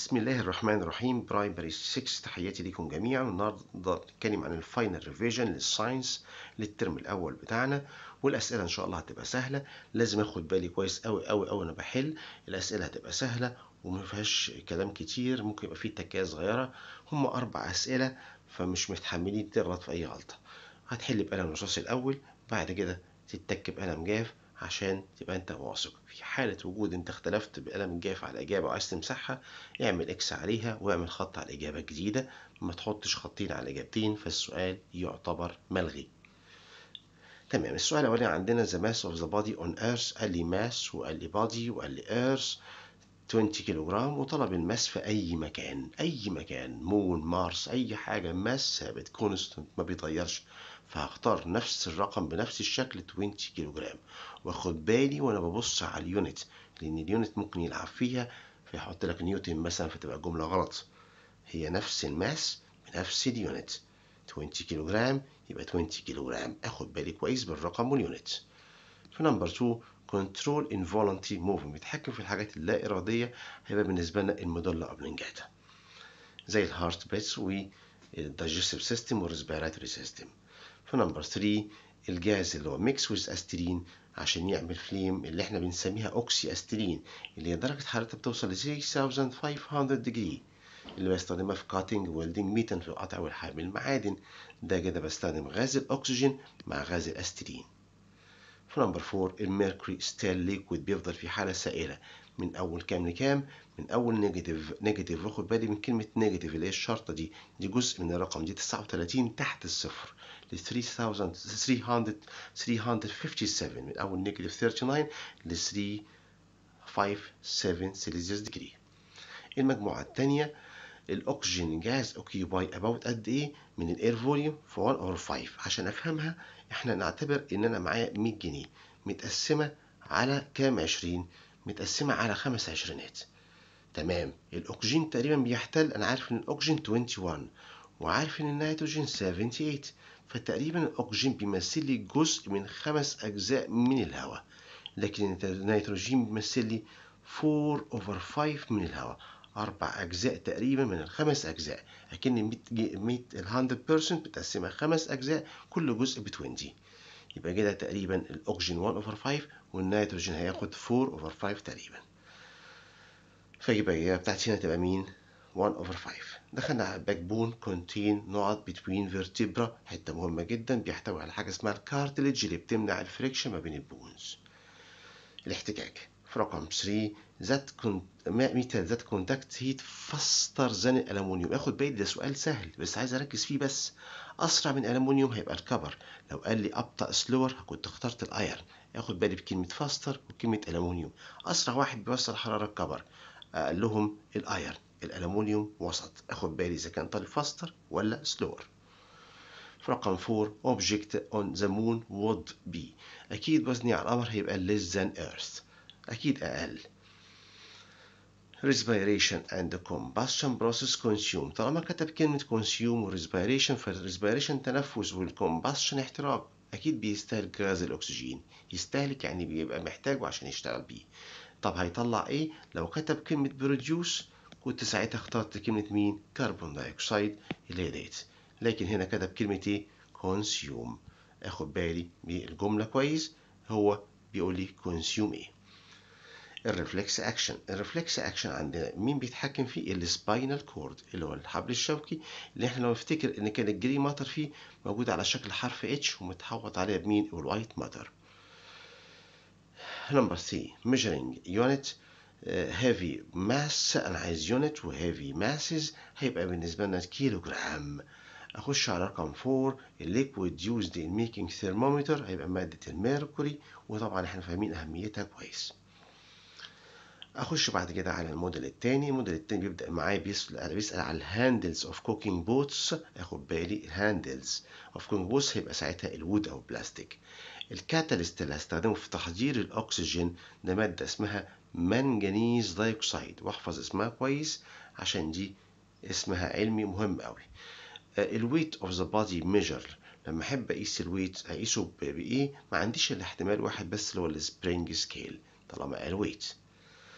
بسم الله الرحمن الرحيم برايمري 6 تحياتي لكم جميعا النهارده بنتكلم عن الفاينل ريفيجن للساينس للترم الاول بتاعنا والاسئله ان شاء الله هتبقى سهله لازم اخد بالي كويس قوي قوي قوي وانا بحل الاسئله هتبقى سهله وما فيهاش كلام كتير ممكن يبقى فيه تكايه صغيره هم اربع اسئله فمش متحملين تغلط في اي غلطه هتحل بقلم رصاص الاول بعد كده تتك بقلم جاف عشان تبقى انت واثق في حالة وجود انت اختلفت بقلم الجاف على اجابة وعايز تمسحها اعمل اكس عليها واعمل خط على الاجابة الجديدة ما تحطش خطين على اجابتين فالسؤال يعتبر ملغي تمام السؤال الاولاني عندنا the mass of the body on earth قال لي mass وقال لي body وقال لي earth 20 كيلو جرام وطلب الماس في اي مكان اي مكان مون مارس اي حاجه ماس ثابت كونستنت ما بيتغيرش فهختار نفس الرقم بنفس الشكل 20 كيلو جرام واخد بالي وانا ببص على اليونت لان اليونت ممكن يلعب فيها فيحط لك نيوتن مثلا فتبقى جمله غلط هي نفس الماس بنفس اليونت 20 كيلو جرام يبقى 20 كيلو جرام اخد بالي كويس بالرقم واليونت في نمبر 2 كنترول involuntary movement بيتحكم في الحاجات اللا إرادية هيبقى بالنسبة لنا المدلة أوبلنجاتا زي الهارت بيتس والدايجستيف سيستم والريسبيراتوري سيستم في نمبر 3 الجاز اللي هو ميكس ويز استرين عشان يعمل فليم اللي احنا بنسميها اوكسي استرين اللي هي درجة حرارتها بتوصل ل 6500 ديجري اللي بستخدمها في كاتنج ويلدنج ميتن في القطع والحامل المعادن ده كده بستخدم غاز الاكسجين مع غاز الاسترين في نمبر 4 الميركوري ستيل ليكويد بيفضل في حالة سائلة من أول كام لكام؟ من أول نيجاتيف نيجاتيف واخد بالي من كلمة نيجاتيف اللي هي الشرطة دي دي جزء من الرقم دي 39 تحت الصفر ل 3357 من أول نيجاتيف 39 ل 357 سيليزيوس ديجري المجموعة الثانية الأكسجين جاز اوكيوباي أباوت قد إيه من الإير فوليوم في 1 أور 5 عشان أفهمها احنا نعتبر ان انا معايا 100 جنيه متقسمة على كام عشرين متقسمة على خمس عشرينات تمام الاكسجين تقريبا بيحتل انا عارف ان الاكسجين 21 وعارف ان النيتروجين 78 فتقريبا الاكسجين بيمثل لي جزء من خمس اجزاء من الهواء لكن النيتروجين بيمثل لي 4 over 5 من الهواء أربع أجزاء تقريبا من الخمس أجزاء أكن 100 100 ال 100% متقسمة خمس أجزاء كل جزء ب 20 يبقى كده تقريبا الأكسجين 1 over 5 والنيتروجين هياخد 4 over 5 تقريبا فيبقى الإجابة بتاعتي هنا تبقى مين؟ 1 over 5 دخلنا على الباك بون كونتين نقط بتوين فيرتبرا حتة مهمة جدا بيحتوي على حاجة اسمها الكارتليج اللي بتمنع الفريكشن ما بين البونز الاحتكاك في رقم 3 ذات كنت ميتال ذات كونتاكت هيت فاستر ذان الالومنيوم اخد بالي ده سؤال سهل بس عايز اركز فيه بس اسرع من الالومنيوم هيبقى الكبر لو قال لي ابطا سلور كنت اخترت الايرن اخد بالي بكلمه فاستر وكلمه الومنيوم اسرع واحد بيوصل حراره الكبر اقل لهم الايرن الالومنيوم وسط اخد بالي اذا كان طالب فاستر ولا سلور في رقم 4 object on the moon would be اكيد وزني على القمر هيبقى less than earth اكيد اقل respiration and combustion process consume طالما كتب كلمة consume و respiration فالrespiration تنفس والcombustion احتراق أكيد بيستهلك غاز الأكسجين يستهلك يعني بيبقى محتاجه عشان يشتغل بيه طب هيطلع إيه لو كتب كلمة produce كنت ساعتها اخترت كلمة مين كربون دايوكسيد اللي هي ديت لكن هنا كتب كلمة إيه consume أخد بالي بالجملة كويس هو بيقول لي consume إيه الريفلكس اكشن الريفلكس اكشن عندنا مين بيتحكم فيه السباينال كورد اللي هو الحبل الشوكي اللي احنا لو نفتكر ان كان الجري ماتر فيه موجود على شكل حرف اتش ومتحوط عليه بمين الوايت ماتر نمبر 3 measuring unit هيفي ماس انا عايز يونت وهيفي ماسز هيبقى بالنسبه لنا كيلو جرام اخش على رقم 4 الليكويد يوزد ان ميكينج ثيرمومتر هيبقى ماده الميركوري وطبعا احنا فاهمين اهميتها كويس اخش بعد كده على الموديل التاني الموديل التاني بيبدا معايا بيسال بيسال على الهاندلز اوف كوكينج بوتس اخد بالي الهاندلز اوف كوكينج بوتس هيبقى ساعتها الوود او بلاستيك الكاتاليست اللي هستخدمه في تحضير الاكسجين ده ماده اسمها منجنيز دايوكسيد واحفظ اسمها كويس عشان دي اسمها علمي مهم قوي الويت اوف ذا بادي ميجر لما احب اقيس الويت اقيسه بايه ما عنديش الا احتمال واحد بس اللي هو السبرينج سكيل طالما قال ويت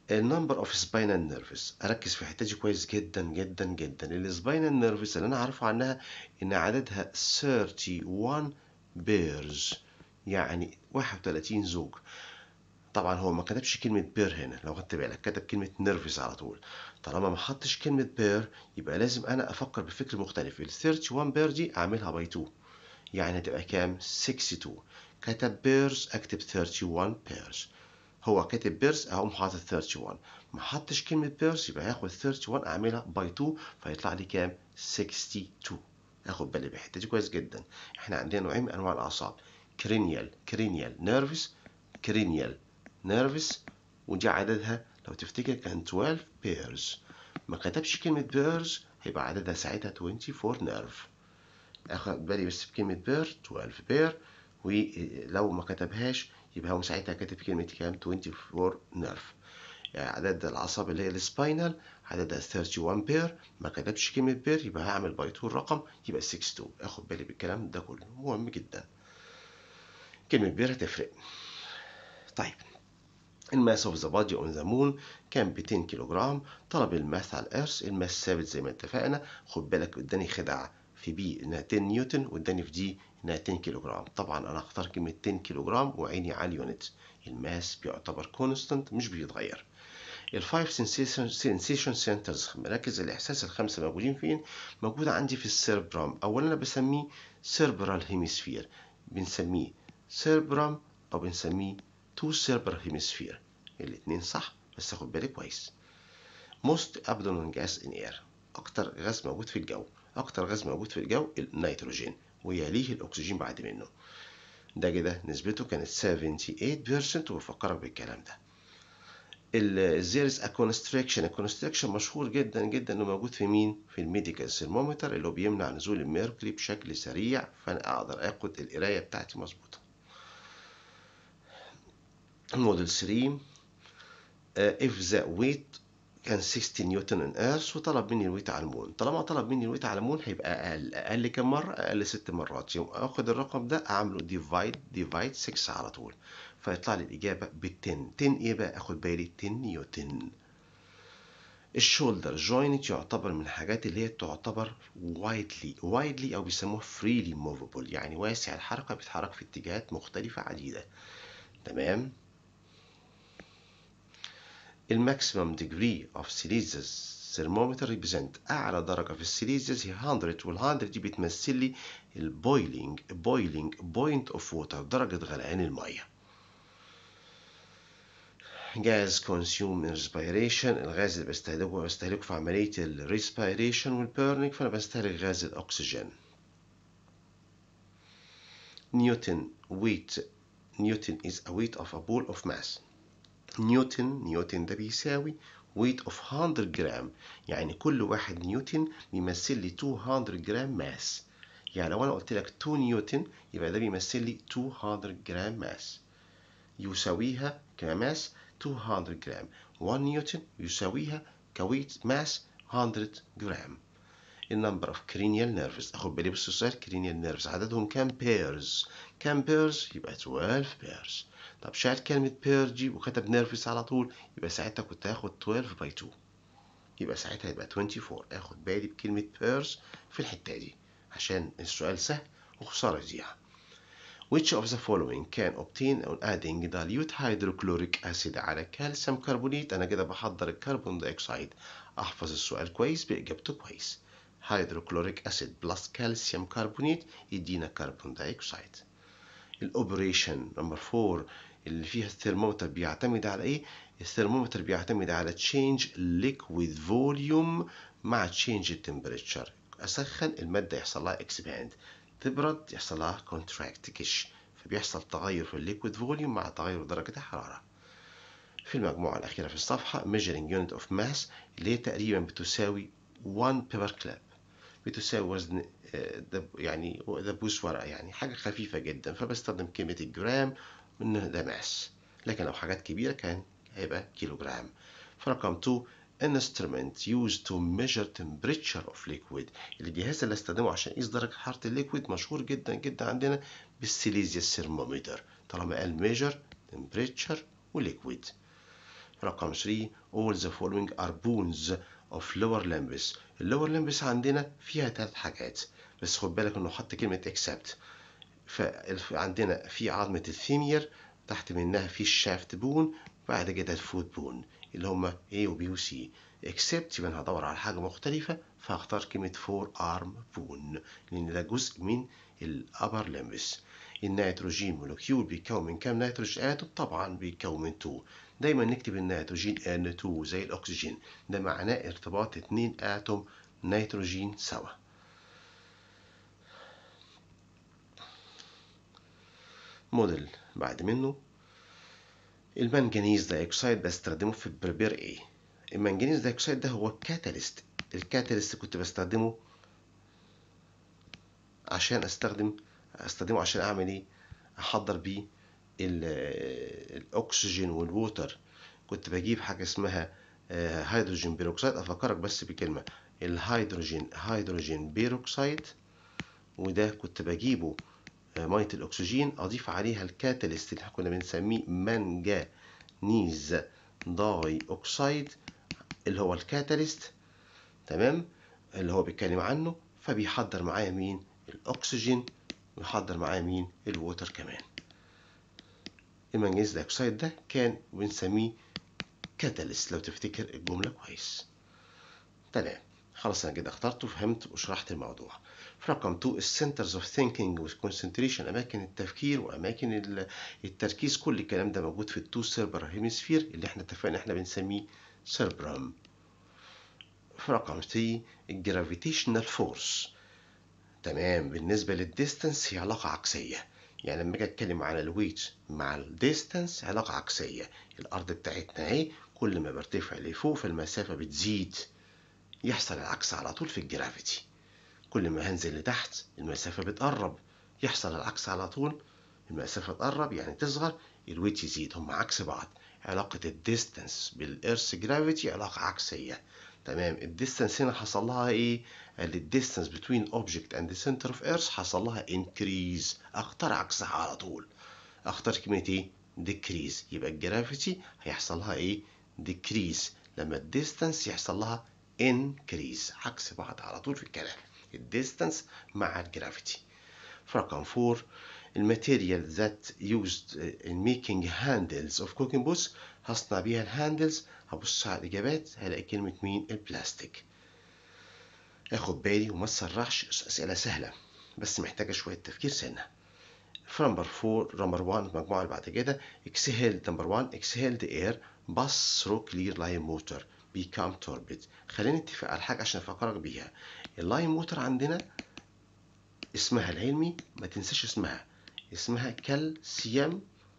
النمبر اوف سباينال نيرفز اركز في الحته دي كويس جدا جدا جدا السباينال نيرفز اللي انا اعرفه عنها ان عددها 31 بيرز يعني 31 زوج طبعا هو ما كتبش كلمة بير هنا لو خدت بالك كتب كلمة نيرفز على طول طالما ما حطش كلمة بير يبقى لازم أنا أفكر بفكر مختلف ال 31 بير دي أعملها باي 2 يعني هتبقى كام 62 كتب بيرز أكتب 31 بيرز هو كاتب بيرز أقوم حاطط 31 ما حطش كلمة بيرز يبقى هاخد 31 أعملها باي 2 فيطلع لي كام 62 اخد بالي بالحته دي كويس جدا احنا عندنا نوعين من انواع الاعصاب كرينيال كرينيال نيرفس كرينيال نيرفس ودي عددها لو تفتكر كان 12 بيرز ما كتبش كلمة بيرز هيبقى عددها ساعتها 24 نيرف اخد بالي بس بكلمة بير 12 بير ولو ما كتبهاش يبقى هو ساعتها كاتب كلمة كام 24 نيرف يعني عدد الأعصاب اللي هي السباينال عددها 31 بير ما كتبش كلمة بير يبقى هعمل باي 2 الرقم يبقى 62 اخد بالي بالكلام ده كله مهم جدا كلمة بير هتفرق طيب الماس اوف ذا بادي اون ذا مون كان ب 10 كيلو جرام طلب الماس على الارث الماس ثابت زي ما اتفقنا خد بالك اداني خدعه في بي انها 10 نيوتن واداني في دي انها 10 كيلو جرام طبعا انا هختار كلمه 10 كيلو جرام وعيني على اليونت الماس بيعتبر كونستانت مش بيتغير الفايف سensation سنترز مراكز الاحساس الخمسه موجودين فين موجوده عندي في السيربرام اولا انا بسميه سيربرال هيميسفير بنسميه سيربرام او بنسميه تو سيربرال هيميسفير الاثنين صح بس اخد بالي كويس most abdomen gas in air اكتر غاز موجود في الجو اكتر غاز موجود في الجو النيتروجين ويليه الاكسجين بعد منه ده كده نسبته كانت 78% وبفكرك بالكلام ده الزيرز اكونستريكشن الكونستريكشن مشهور جدا جدا انه موجود في مين في الميديكال ثيرمومتر اللي هو بيمنع نزول الميركوري بشكل سريع فانا اقدر اخد القرايه بتاعتي مظبوطه موديل 3 if the weight كان 60 نيوتن ان ايرث وطلب مني الويت على المون طالما طلب مني الويت على المون هيبقى اقل اقل كم مره اقل ست مرات يوم اخد الرقم ده اعمله ديفايد ديفايد 6 على طول فيطلع لي الاجابه ب 10 10 ايه بقى اخد بالي 10 نيوتن الشولدر جوينت يعتبر من الحاجات اللي هي تعتبر وايدلي وايدلي او بيسموها فريلي موفبل يعني واسع الحركه بيتحرك في اتجاهات مختلفه عديده تمام الماكسيمم degree of Celsius thermometer represent أعلى درجة في السيليزيوس هي 100 وال 100 دي بتمثل لي البويلينج بويلينج بوينت اوف ووتر درجة غليان المية. جاز consume in respiration الغاز اللي بستهلكه بستهلكه في عملية الريسبيريشن والبيرنينج فأنا بستهلك غاز الأكسجين. نيوتن weight نيوتن is a weight of a ball of mass. نيوتن نيوتن ده بيساوي weight of 100 جرام يعني كل واحد نيوتن بيمثل لي 200 جرام ماس يعني لو انا قلت لك 2 نيوتن يبقى ده بيمثل لي 200 جرام ماس يساويها كماس 200 جرام 1 نيوتن يساويها كويت ماس 100 جرام النمبر اوف cranial nerves اخد بالي بس السؤال cranial nerves عددهم كام pairs كام pairs يبقى 12 pairs طب شال كلمة بير دي وكتب نيرفس على طول يبقى ساعتها كنت هاخد 12 باي 2 يبقى ساعتها يبقى 24 اخد بالي بكلمة بيرز في الحتة دي عشان السؤال سهل وخسارة يضيع Which of the following can obtain on adding dilute hydrochloric acid على كالسيوم كربونيت أنا كده بحضر الكربون دايوكسيد أحفظ السؤال كويس بإجابته كويس hydrochloric acid plus كالسيوم كربونيت يدينا كربون دايوكسيد الاوبريشن نمبر 4 اللي فيها الثرمومتر بيعتمد على ايه الثرمومتر بيعتمد على تشينج ليكويد فوليوم مع تشينج التمبريتشر اسخن الماده يحصل لها اكسباند تبرد يحصل لها كونتراكت كش فبيحصل تغير في الليكويد فوليوم مع تغير درجه الحراره في المجموعه الاخيره في الصفحه measuring unit of mass اللي هي تقريبا بتساوي 1 بيبر كلاب بتساوي وزن يعني دبوس ورقة يعني حاجة خفيفة جدا فبستخدم كلمة الجرام من ده ماس لكن لو حاجات كبيرة كان هيبقى كيلو جرام فرقم 2 instrument used to measure temperature of liquid الجهاز اللي استخدمه عشان يقيس درجة حرارة الليكويد مشهور جدا جدا عندنا بالسيليزيوس ثرمومتر طالما قال measure temperature وليكويد رقم 3 all the following are bones of lower limbs اللور limbs عندنا فيها ثلاث حاجات بس خد بالك انه حط كلمة except فعندنا في عظمة الثيمير تحت منها في الشافت بون بعد كده الفوت بون اللي هما A و B و C except يبقى انا هدور على حاجة مختلفة فهختار كلمة فور ارم بون لأن ده جزء من الأبر limbs النيتروجين مولكيول بيتكون من كام نيتروجين اتوم طبعا بيتكون من 2 دايما نكتب النيتروجين N2 زي الأكسجين ده معناه ارتباط اتنين اتوم نيتروجين سوا موديل بعد منه المنجنيز دايوكسيد بستخدمه في بريبير ايه المنجنيز دايوكسيد ده هو الكاتاليست الكاتاليست كنت بستخدمه عشان استخدم استخدمه عشان اعمل ايه احضر بيه الاكسجين والووتر كنت بجيب حاجه اسمها هيدروجين بيروكسيد افكرك بس بكلمه الهيدروجين هيدروجين بيروكسيد وده كنت بجيبه ميه الاكسجين اضيف عليها الكاتاليست اللي كنا بنسميه منجنيز داي اوكسيد اللي هو الكاتاليست تمام اللي هو بيتكلم عنه فبيحضر معايا مين الاكسجين ويحضر معايا مين الووتر كمان المنجنيز دايوكسيد ده كان بنسميه كاتاليست لو تفتكر الجمله كويس تمام خلاص انا كده اخترته وفهمت وشرحت الموضوع في رقم 2 السنترز اوف ثينكينج والكونسنتريشن اماكن التفكير واماكن التركيز كل الكلام ده موجود في التو سيربر هيمسفير اللي احنا اتفقنا احنا بنسميه سيربرام في رقم 3 الجرافيتيشنال فورس تمام بالنسبه للديستانس هي علاقه عكسيه يعني لما اجي اتكلم على الويت مع الديستانس علاقه عكسيه الارض بتاعتنا اهي كل ما برتفع لفوق فالمسافه بتزيد يحصل العكس على طول في الجرافيتي كل ما هنزل لتحت المسافة بتقرب يحصل العكس على طول المسافة تقرب يعني تصغر الويت يزيد هم عكس بعض علاقة الديستانس بالإيرث جرافيتي علاقة عكسية تمام الديستانس هنا حصل لها ايه قال الديستانس بين اوبجكت اند سنتر اوف ايرث حصل لها انكريز اختار عكسها على طول اختار كلمة ايه ديكريز يبقى الجرافيتي هيحصل لها ايه ديكريز لما الديستانس يحصل لها انكريز عكس بعض على طول في الكلام الديستانس مع الجرافيتي في رقم 4 الماتيريال that used in making handles of cooking books هصنع بيها الهاندلز هبص على الإجابات هلاقي كلمة مين البلاستيك اخد بالي وما تسرعش أسئلة سهلة بس محتاجة شوية تفكير سنة في نمبر 4 نمبر 1 المجموعة اللي بعد كده exhaled نمبر 1 exhaled air pass through clear line motor become turbid خلينا نتفق على حاجة عشان أفكرك بيها اللاين موتر عندنا اسمها العلمي ما تنساش اسمها اسمها كالسيوم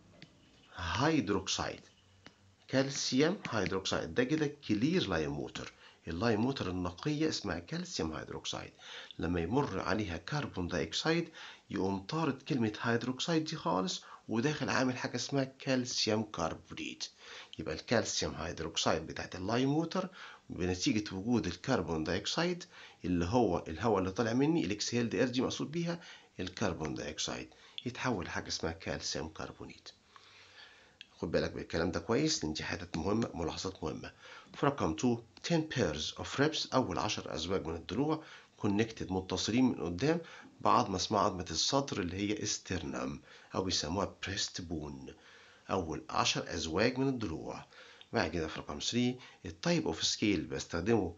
هيدروكسيد كالسيوم هيدروكسيد ده كده كلير لاين موتر اللاين موتر النقية اسمها كالسيوم هيدروكسيد لما يمر عليها كربون دايوكسيد يقوم طارد كلمة هيدروكسيد دي خالص وداخل عامل حاجة اسمها كالسيوم كاربونيت يبقى الكالسيوم هيدروكسيد بتاعت اللاين موتر بنتيجة وجود الكربون دايوكسيد اللي هو الهواء اللي طالع مني الاكسهيل دي دي مقصود بيها الكربون دايوكسيد يتحول لحاجة اسمها كالسيوم كربونيت خد بالك بالكلام ده كويس لان دي حتت مهمة ملاحظات مهمة في رقم 2 10 pairs of ribs أول 10 أزواج من الضلوع connected متصلين من قدام بعظمة اسمها عظمة الصدر اللي هي استرنم أو بيسموها بريست بون أول 10 أزواج من الضلوع بعد كده في رقم 3 التايب اوف سكيل بستخدمه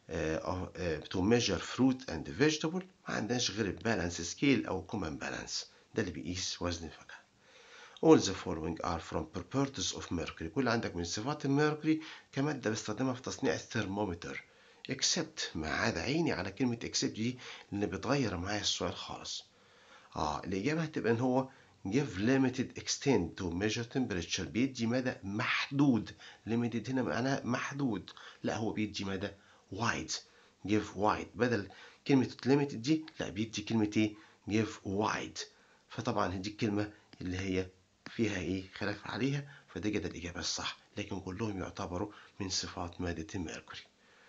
تو ميجر فروت اند فيجيتابل ما عندناش غير البالانس سكيل او كومن بالانس ده اللي بيقيس وزن الفاكهه All the following are from properties of mercury كل عندك من صفات الميركوري كمادة بستخدمها في تصنيع الثرمومتر except ما عدا عيني على كلمة except دي اللي بتغير معايا السؤال خالص اه الإجابة هتبقى إن هو give limited extent to measure temperature بيدي مدى محدود limited هنا معناها محدود لا هو بيدي مدى wide give wide بدل كلمة limited دي لا بيدي كلمة ايه give wide فطبعا دي الكلمة اللي هي فيها ايه خلاف عليها فدي كده الإجابة الصح لكن كلهم يعتبروا من صفات مادة الميركوري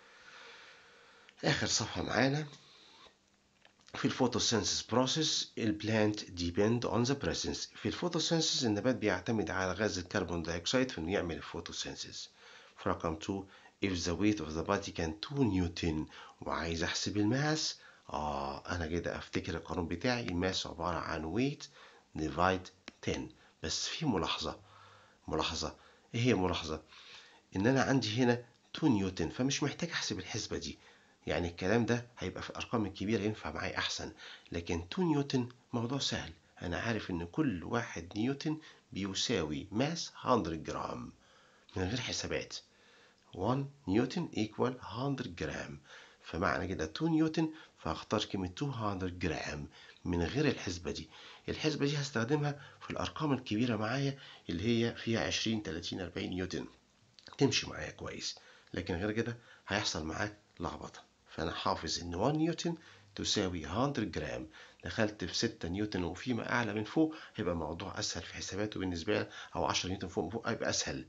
آخر صفحة معانا في الفوتوسينثيس بروسيس البلانت ديبند اون ذا بريسنس في الفوتوسينثيس النبات بيعتمد على غاز الكربون دايوكسيد في انه يعمل الفوتوسينثيس في رقم 2 if the weight of the body كان 2 نيوتن وعايز احسب الماس اه انا كده افتكر القانون بتاعي الماس عبارة عن weight divide 10 بس في ملاحظة ملاحظة ايه هي ملاحظة ان انا عندي هنا 2 نيوتن فمش محتاج احسب الحسبة دي يعني الكلام ده هيبقى في الارقام الكبيرة ينفع معايا احسن لكن 2 نيوتن موضوع سهل انا عارف ان كل واحد نيوتن بيساوي ماس 100 جرام من غير حسابات 1 نيوتن equal 100 جرام فمعنى كده 2 نيوتن فهختار كلمة 200 جرام من غير الحسبة دي الحسبة دي هستخدمها في الأرقام الكبيرة معايا اللي هي فيها 20 30 40 نيوتن تمشي معايا كويس لكن غير كده هيحصل معاك لخبطة فأنا حافظ إن 1 نيوتن تساوي 100 جرام دخلت في 6 نيوتن وفيما أعلى من فوق هيبقى الموضوع أسهل في حساباته بالنسبة لي أو 10 نيوتن فوق فوق هيبقى أسهل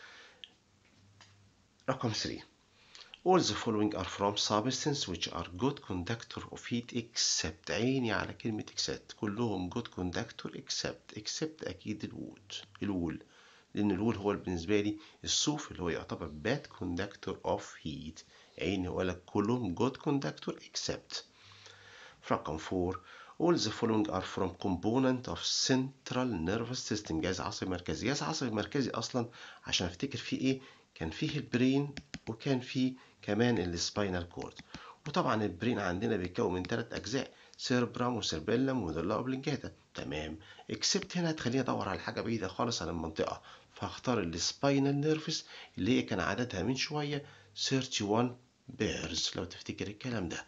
رقم 3 All the following are from substances which are good conductor of heat except عيني على كلمة except كلهم good conductor except except أكيد الوود الوول لأن الوول هو بالنسبة لي الصوف اللي هو يعتبر bad conductor of heat عيني ولا كلهم good conductor except في رقم 4 All the following are from component of central nervous system جهاز عصبي مركزي جهاز عصبي مركزي أصلا عشان أفتكر فيه إيه كان فيه البرين وكان فيه كمان السباينال كورد وطبعا البرين عندنا بيتكون من ثلاث أجزاء سيربرام وسيربيلم ودولا اوبلنجاتا تمام اكسبت هنا هتخليني ادور على حاجه بعيده خالص عن المنطقه فهختار السباينال نيرفس اللي هي كان عددها من شويه 31 بيرز لو تفتكر الكلام ده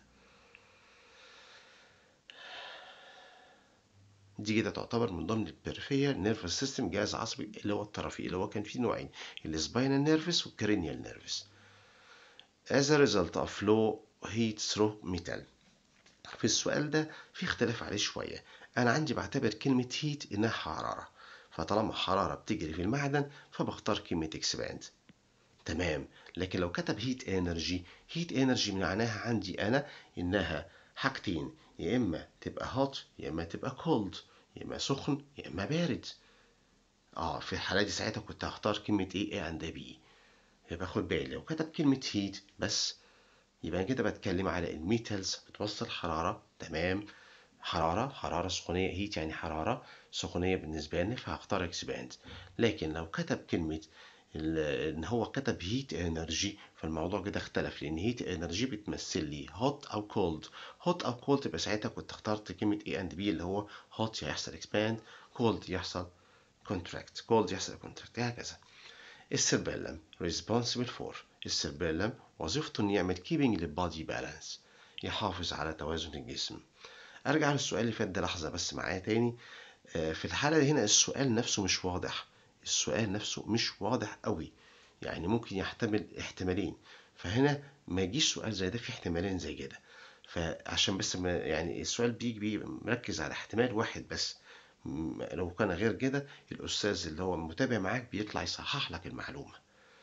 دي كده تعتبر من ضمن البريفير نيرفس سيستم جهاز عصبي اللي هو الطرفي اللي هو كان فيه نوعين السباينال نيرفس والكرينيال نيرفس as a result of flow heat through metal في السؤال ده في اختلاف عليه شوية أنا عندي بعتبر كلمة heat إنها حرارة فطالما حرارة بتجري في المعدن فبختار كلمة expand تمام لكن لو كتب heat energy heat energy معناها عندي أنا إنها حاجتين يا إما تبقى hot يا إما تبقى cold يا إما سخن يا إما بارد اه في الحالة دي ساعتها كنت هختار كلمة ايه A and B يبقى خد بالي لو كتب كلمة heat بس يبقى أنا كده بتكلم على الميتالز بتوصل حرارة تمام حرارة حرارة سخونية هيت يعني حرارة سخونية بالنسبة لي فهختار اكسباند لكن لو كتب كلمة ان هو كتب هيت انرجي فالموضوع كده اختلف لان هيت انرجي بتمثل لي هوت او كولد هوت او كولد يبقى ساعتها كنت اخترت كلمة اي اند بي اللي هو هوت يحصل اكسباند كولد يحصل كونتراكت كولد يحصل كونتراكت هكذا السيربيلم responsible for السيربيلم وظيفته انه يعمل keeping the body balance يحافظ على توازن الجسم ارجع للسؤال اللي فات ده لحظه بس معايا تاني في الحاله دي هنا السؤال نفسه مش واضح السؤال نفسه مش واضح قوي يعني ممكن يحتمل احتمالين فهنا ما يجيش سؤال زي ده في احتمالين زي كده فعشان بس ما يعني السؤال بيجي بي مركز على احتمال واحد بس لو كان غير كده الأستاذ اللي هو متابع معاك بيطلع يصحح لك المعلومة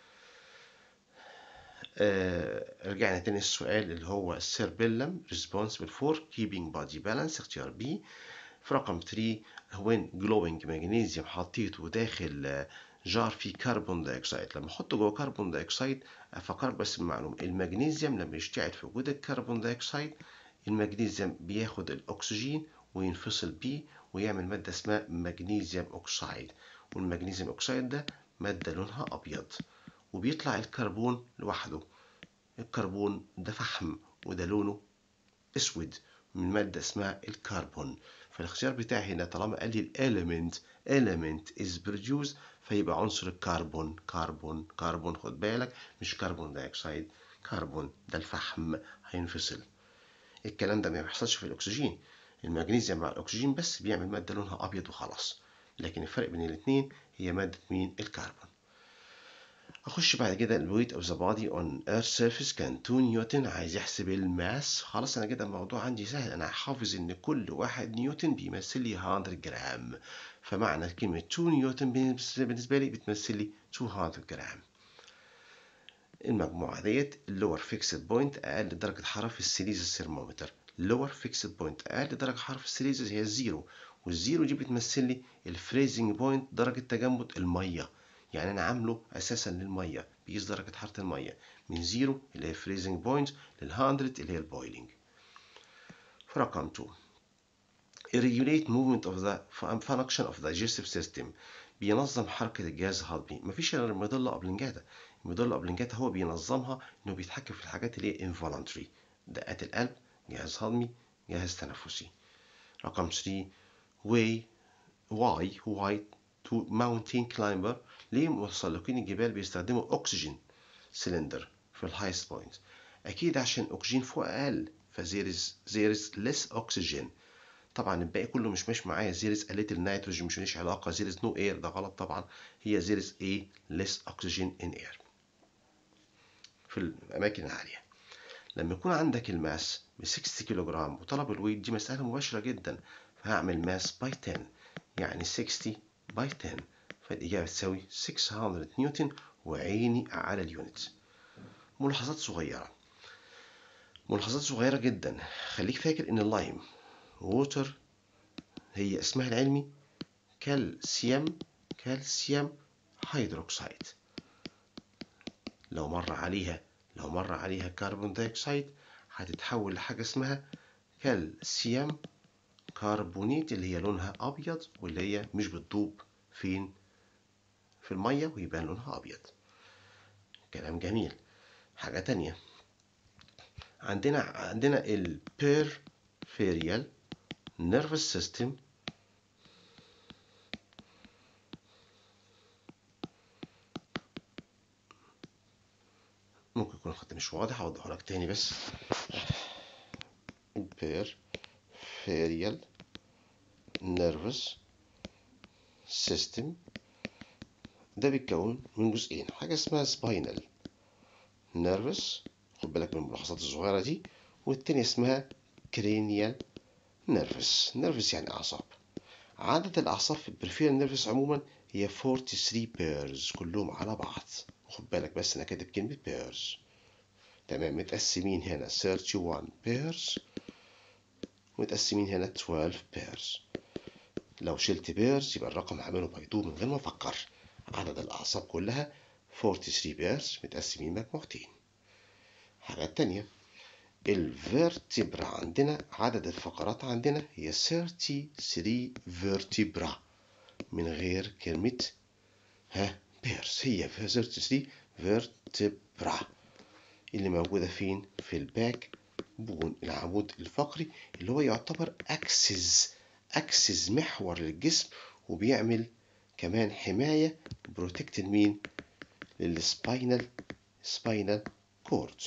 آه رجعنا تاني السؤال اللي هو السيربيلم responsible for keeping body balance اختيار B في رقم 3 when glowing magnesium حطيته داخل جار فيه كربون دايوكسيد لما احطه جوه كربون دايوكسيد افكرك بس بالمعلومه المغنيسيوم لما يشتعل في وجود الكربون دايوكسيد المغنيسيوم بياخد الاكسجين وينفصل بيه ويعمل مادة اسمها مغنيسيوم أكسيد والمغنيسيوم أكسيد ده مادة لونها أبيض وبيطلع الكربون لوحده الكربون ده فحم وده لونه أسود من مادة اسمها الكربون فالاختيار بتاعي هنا طالما قال لي الاليمنت element is produced فيبقى عنصر الكربون كربون كربون خد بالك مش كربون دايوكسيد كربون ده الفحم هينفصل الكلام ده ما بيحصلش في الأكسجين المغنيسيوم مع الأكسجين بس بيعمل مادة لونها أبيض وخلاص لكن الفرق بين الاتنين هي مادة مين الكربون أخش بعد كده الويت أوف ذا بادي أون ايرث سيرفيس كان 2 نيوتن عايز يحسب الماس خلاص أنا كده الموضوع عندي سهل أنا حافظ إن كل واحد نيوتن بيمثل لي 100 جرام فمعنى كلمة 2 نيوتن بالنسبة لي بتمثل لي 200 جرام المجموعة ديت اللور فيكسد بوينت أقل درجة حرارة في السيليزيوس ثرمومتر لور فيكسد بوينت اقل درجه حراره في السيليزيوس هي الزيرو والزيرو دي بتمثل لي الفريزنج بوينت درجه تجمد الميه يعني انا عامله اساسا للميه بيقيس درجة حرارة المية من زيرو اللي هي freezing point لل 100 اللي هي البويلينج رقم 2 regulate movement of the function of the digestive system بينظم حركة الجهاز الهضمي مفيش غير الميدولا اوبلنجاتا الميدولا اوبلنجاتا هو بينظمها انه بيتحكم في الحاجات اللي هي involuntary دقات القلب جهاز هضمي جهاز تنفسي رقم 3 way why why to mountain climber ليه متسلقين الجبال بيستخدموا اكسجين سلندر في الهايست بوينت اكيد عشان اكسجين فوق اقل فزيرز زيرز less oxygen طبعا الباقي كله مش ماشي معايا زيرز قلت النيتروجين مش ليش علاقه زيرز نو اير ده غلط طبعا هي زيرز ايه less oxygen in air في الاماكن العاليه لما يكون عندك الماس ب 60 كيلو جرام وطلب الويت دي مساله مباشره جدا فهعمل ماس باي 10 يعني 60 باي 10 فالاجابه تساوي 600 نيوتن وعيني على اليونت ملاحظات صغيره ملاحظات صغيره جدا خليك فاكر ان اللايم ووتر هي اسمها العلمي كالسيوم كالسيوم هيدروكسيد لو مر عليها لو مر عليها كربون دايوكسيد هتتحول لحاجة اسمها كالسيوم كربونيت اللي هي لونها أبيض واللي هي مش بتدوب فين في المية ويبان لونها أبيض كلام جميل حاجة تانية عندنا عندنا البيرفيريال nervous system ممكن يكون الخط مش واضح اوضحه لك تاني بس peripheral nervous system ده بيتكون من جزئين حاجة اسمها spinal nervous خد بالك من الملاحظات الصغيرة دي والتانية اسمها cranial nervous nervous يعني أعصاب عدد الأعصاب في البريفيرال نيرفس عموما هي 43 pairs كلهم على بعض خد بالك بس أنا كاتب كلمة pairs تمام متقسمين هنا 31 pairs متقسمين هنا 12 pairs لو شلت pairs يبقى الرقم هعمله بايدو من غير ما أفكر عدد الأعصاب كلها 43 pairs متقسمين مجموعتين حاجات تانية الفيرتبرا عندنا عدد الفقرات عندنا هي 33 فيرتبرا من غير كلمة ها بيرس هي 33 فيرتبرا اللي موجودة فين في الباك بون العمود الفقري اللي هو يعتبر أكسس أكسس محور للجسم وبيعمل كمان حماية بروتكت مين للسباينال سباينال كورد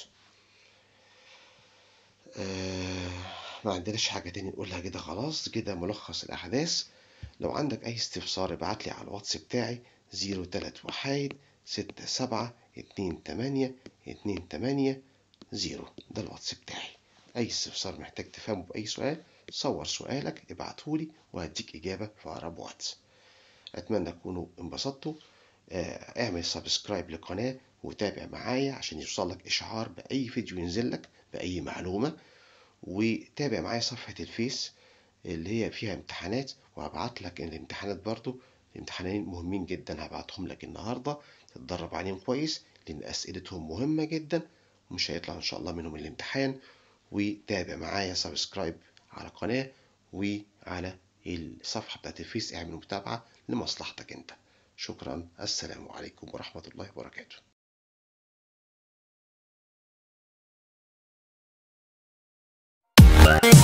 آه ما عندناش حاجة تاني نقولها كده خلاص كده ملخص الأحداث لو عندك أي استفسار ابعت لي على الواتس بتاعي زيرو تلات وحيد ستة سبعة اتنين تمانية اتنين تمانية زيرو ده الواتس بتاعي أي استفسار محتاج تفهمه بأي سؤال صور سؤالك ابعتهولي وهديك إجابة في أقرب وقت أتمنى تكونوا انبسطتوا آه اعمل سبسكرايب للقناة وتابع معايا عشان يوصلك إشعار بأي فيديو ينزل لك بأي معلومة وتابع معايا صفحة الفيس اللي هي فيها امتحانات وهبعت لك الامتحانات برضو الامتحانين مهمين جدا هبعتهم لك النهاردة تتدرب عليهم كويس لأن أسئلتهم مهمة جدا ومش هيطلع إن شاء الله منهم الامتحان وتابع معايا سبسكرايب على القناة وعلى الصفحة بتاعت الفيس اعمل متابعة لمصلحتك انت شكرا السلام عليكم ورحمة الله وبركاته Bye.